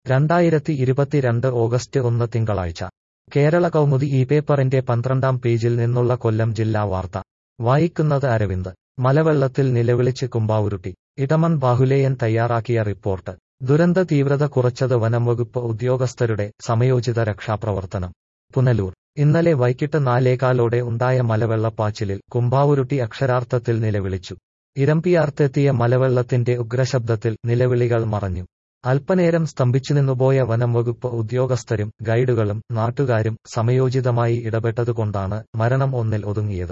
രണ്ടായിരത്തി ഇരുപത്തിരണ്ട് ഓഗസ്റ്റ് ഒന്ന് തിങ്കളാഴ്ച കേരള കൗമുദി ഈ പേപ്പറിന്റെ പന്ത്രണ്ടാം പേജിൽ നിന്നുള്ള കൊല്ലം ജില്ലാ വാർത്ത വായിക്കുന്നത് അരവിന്ദ് മലവെള്ളത്തിൽ നിലവിളിച്ച് കുമ്പാവുരുട്ടി ഇടമൺ ബാഹുലേയൻ തയ്യാറാക്കിയ റിപ്പോർട്ട് ദുരന്ത തീവ്രത കുറച്ചത് വനംവകുപ്പ് ഉദ്യോഗസ്ഥരുടെ സമയോചിത രക്ഷാപ്രവർത്തനം പുനലൂർ ഇന്നലെ വൈകിട്ട് നാലേകാലോടെ ഉണ്ടായ മലവെള്ളപ്പാച്ചിലിൽ കുമ്പാവുരുട്ടി അക്ഷരാർത്ഥത്തിൽ നിലവിളിച്ചു ഇരമ്പിയാർത്തെത്തിയ മലവെള്ളത്തിന്റെ ഉഗ്രശബ്ദത്തിൽ നിലവിളികൾ മറഞ്ഞു അല്പനേരം സ്തംഭിച്ചുനിന്നുപോയ വനം വകുപ്പ് ഉദ്യോഗസ്ഥരും ഗൈഡുകളും നാട്ടുകാരും സമയോചിതമായി ഇടപെട്ടതുകൊണ്ടാണ് മരണം ഒന്നിൽ ഒതുങ്ങിയത്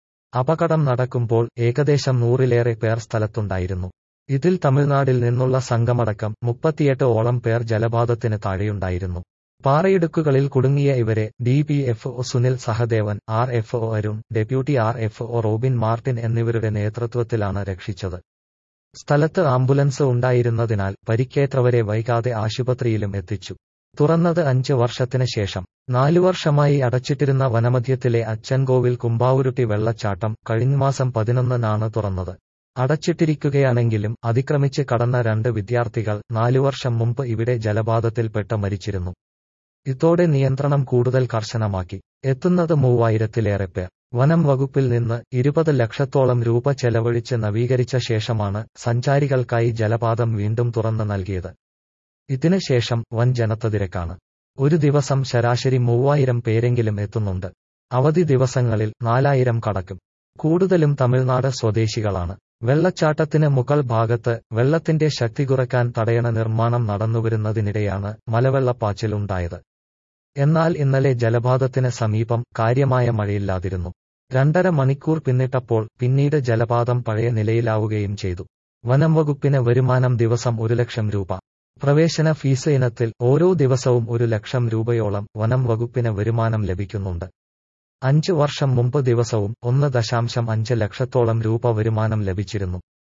അപകടം നടക്കുമ്പോൾ ഏകദേശം നൂറിലേറെ പേർ സ്ഥലത്തുണ്ടായിരുന്നു ഇതിൽ തമിഴ്നാട്ടിൽ നിന്നുള്ള സംഘമടക്കം മുപ്പത്തിയെട്ട് ഓളം പേർ ജലപാതത്തിന് താഴെയുണ്ടായിരുന്നു പാറയിടുക്കുകളിൽ കുടുങ്ങിയ ഇവരെ D P F O Sunil Sahadevan R F O Arun deputy R F O Robin Martin എന്നിവരുടെ നേതൃത്വത്തിലാണ് രക്ഷിച്ചത് സ്ഥലത്ത് ആംബുലൻസ് ഉണ്ടായിരുന്നതിനാൽ പരിക്കേറ്റവരെ വൈകാതെ ആശുപത്രിയിലും എത്തിച്ചു തുറന്നത് അഞ്ച് വർഷത്തിന് ശേഷം നാലു വർഷമായി അടച്ചിട്ടിരുന്ന വനമധ്യത്തിലെ അച്ചൻകോവിൽ കുമ്പാവുരുട്ടി വെള്ളച്ചാട്ടം കഴിഞ്ഞ മാസം പതിനൊന്നിനാണ് തുറന്നത് അടച്ചിട്ടിരിക്കുകയാണെങ്കിലും അതിക്രമിച്ച് കടന്ന രണ്ട് വിദ്യാർത്ഥികൾ നാലു വർഷം മുമ്പ് ഇവിടെ ജലപാതത്തിൽപ്പെട്ട് മരിച്ചിരുന്നു ഇതോടെ നിയന്ത്രണം കൂടുതൽ കർശനമാക്കി എത്തുന്നത് മൂവായിരത്തിലേറെ പേർ വനം വകുപ്പിൽ നിന്ന് ഇരുപത് ലക്ഷത്തോളം രൂപ ചെലവഴിച്ച് നവീകരിച്ച ശേഷമാണ് സഞ്ചാരികൾക്കായി ജലപാതം വീണ്ടും തുറന്നു നൽകിയത് ഇതിന് ശേഷം വൻ ജനത്തതിരക്കാണ് ഒരു ദിവസം ശരാശരി മൂവായിരം പേരെങ്കിലും എത്തുന്നുണ്ട് അവധി ദിവസങ്ങളിൽ നാലായിരം കടക്കും കൂടുതലും തമിഴ്നാട് സ്വദേശികളാണ് വെള്ളച്ചാട്ടത്തിന് മുകൾ ഭാഗത്ത് വെള്ളത്തിന്റെ ശക്തി കുറയ്ക്കാൻ തടയണ നിർമ്മാണം നടന്നുവരുന്നതിനിടെയാണ് മലവെള്ളപ്പാച്ചിലുണ്ടായത് എന്നാൽ ഇന്നലെ ജലപാതത്തിന് സമീപം കാര്യമായ മഴയില്ലാതിരുന്നു രണ്ടര മണിക്കൂർ പിന്നിട്ടപ്പോൾ പിന്നീട് ജലപാതം പഴയ നിലയിലാവുകയും ചെയ്തു വനം വകുപ്പിന് വരുമാനം ദിവസം ഒരു ലക്ഷം രൂപ പ്രവേശന ഫീസ് ഇനത്തിൽ ഓരോ ദിവസവും ഒരു ലക്ഷം രൂപയോളം വനം വകുപ്പിന് വരുമാനം ലഭിക്കുന്നുണ്ട് അഞ്ചു വർഷം മുമ്പ് ദിവസവും ഒന്ന് ദശാംശം അഞ്ച് ലക്ഷത്തോളം രൂപ വരുമാനം ലഭിച്ചിരുന്നു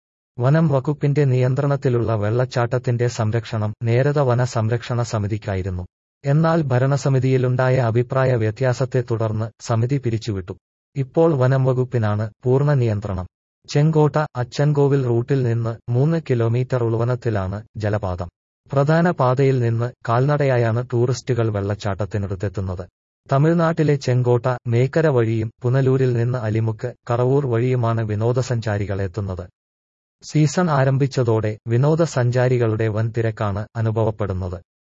വനം വകുപ്പിന്റെ നിയന്ത്രണത്തിലുള്ള വെള്ളച്ചാട്ടത്തിന്റെ സംരക്ഷണം നേരത വന സംരക്ഷണ സമിതിക്കായിരുന്നു എന്നാൽ ഭരണസമിതിയിലുണ്ടായ അഭിപ്രായ വ്യത്യാസത്തെ തുടർന്ന് സമിതി പിരിച്ചുവിട്ടു ഇപ്പോൾ വനം വകുപ്പിനാണ് പൂർണ്ണ നിയന്ത്രണം ചെങ്കോട്ട അച്ചൻകോവിൽ റൂട്ടിൽ നിന്ന് മൂന്ന് കിലോമീറ്റർ ഉൾവനത്തിലാണ് ജലപാതം പ്രധാന പാതയിൽ നിന്ന് കാൽനടയായാണ് ടൂറിസ്റ്റുകൾ വെള്ളച്ചാട്ടത്തിനടുത്തെത്തുന്നത് തമിഴ്നാട്ടിലെ ചെങ്കോട്ട മേക്കര വഴിയും പുനലൂരിൽ നിന്ന് അലിമുക്ക് കറവൂർ വഴിയുമാണ് വിനോദസഞ്ചാരികൾ എത്തുന്നത് സീസൺ ആരംഭിച്ചതോടെ വിനോദസഞ്ചാരികളുടെ വൻ തിരക്കാണ് അനുഭവപ്പെടുന്നത്